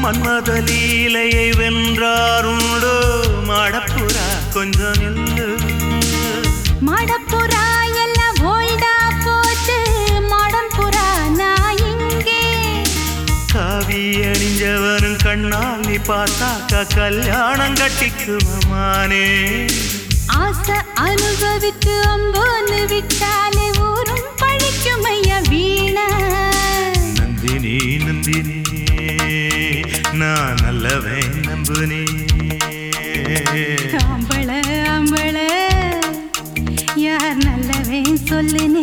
மன்மத லீலையை வென்றாருண்டோ மாடப்புறா கொஞ்சம் நில்லு மடப்புறா எல்லாம் ஓல்டா போச்சு மாடம் புறா நான் இங்கே காவி அணிஞ்சவனும் கண்ணால் நீ பார்த்தாக்கா கல்யாணம் கட்டிக்குவமானே ஆசை அனுபவித்து அம்போன்னு விட்டாலே ஊரும் பழிக்கும் ஐயா வீணா நந்தினி நந்தினி நான் நல்லவன் நம்புனே ஆம்பள ஆம்பள யார் நல்லவன் சொல்லு நீ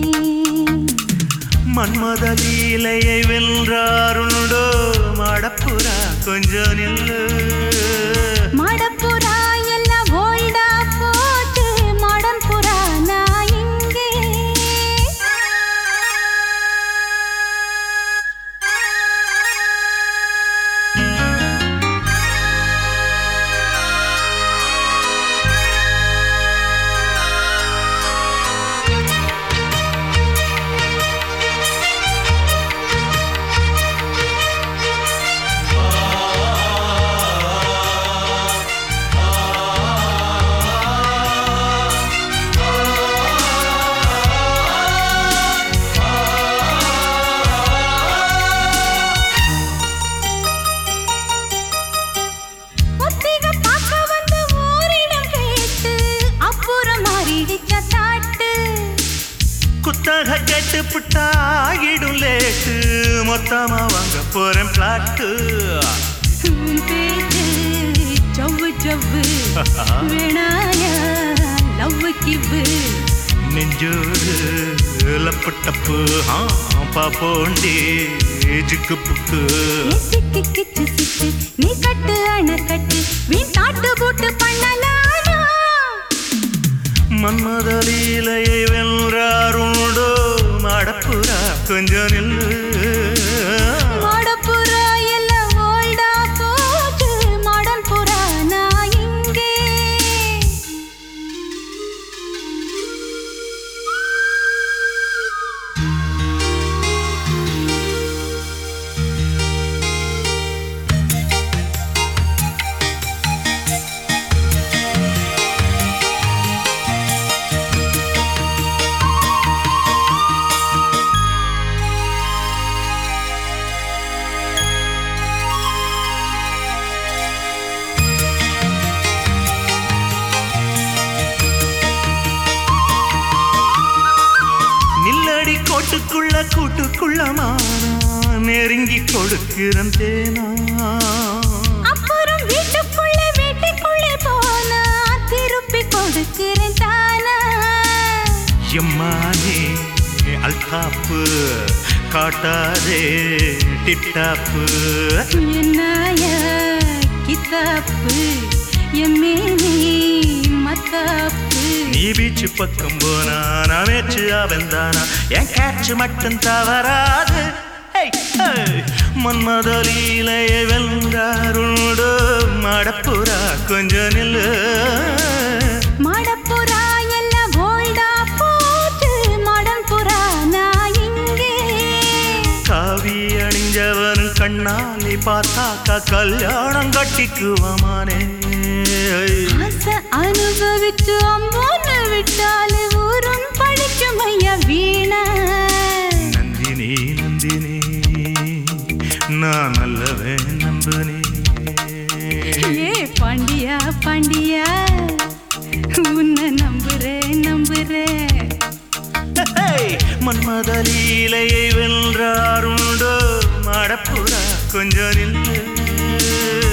மன்மத லீலையை வென்றாருண்டோ மாடப்புறா கொஞ்சம் நில்லு மடப்புறா எல்லாம் ஓல்டா போச்சு மாடம் புறா நான் இங்கே ஒத்திக பார்க்க வந்து ஊரிடம் கேட்டு அப்புறம் மாறிடிச்ச தாட்டு குத்தக கெட்டு புட்டாகிடும் லேட்டு மொத்தமா வாங்க போறேன் பிளாட்டு உன் பேச்சு சவ்வு சவ்வு வேணாய லவ் கிவ்வு நெஞ்சோடு லப்பு டப்பு ஆ பாப்போண்டி ஜிக்கு புக்கு சிக்கு கிச்சு சிக்கு நீ கட்டு அணை கட்டு வீண் தாட்டு போட்டு பண்ணலாமா மன்மத லீலையை வென்றாருண்டோ மாடப்புறா கொஞ்சம் நில்லு மாடப்புறா எல்லாம் ஓல்டா போச்சு மாடன் புறா நான் இங்கே நில்லடி கோட்டுக்குள்ள கூட்டுக்குள்ள மானா நெருங்கி கொடுக்கிறேன் தேனா அப்புறம் வீட்டுக்குள்ளே வீட்டுக்குள்ளே போனா திருப்பி கொடுக்கிறேன் தானா எம்மானே அல்தாப்பு காட்டாதே டிப்டாப்பு என்னாய கித்தாப்பு எம்மேனி மத்தாப்பு நீ பீச்சு பக்கம் போனா நான் மேச்சு அவன் தானா என் கேட்சு மட்டும் தவறாது ஹேய், ஹேய். மன்மத லீலையை வென்றாருண்டோ மடப்புறா கொஞ்சம் நில்லு மாடப்புறா எல்லாம் ஓல்டா போச்சு மாடன் புறா நான் இங்கே காவி அணிஞ்சவன் கண்ணாலே பார்த்தாக்கா கல்யாணம் கட்டிக்குவமானே ஆசை அனுபவிச்சு அம்போன்னு விட்டாலே ஊரும் பழிக்கும் ஐயா வீணா நந்தினி நந்தினி நான் நல்லவன் நம்புனே ஏ பாண்டியா பாண்டியா உன்னை நம்புறேன் நம்புறேன் ஹேய், மன்மத லீலையை வென்றாருண்டோ மடப்புறா கொஞ்சம் நில்லு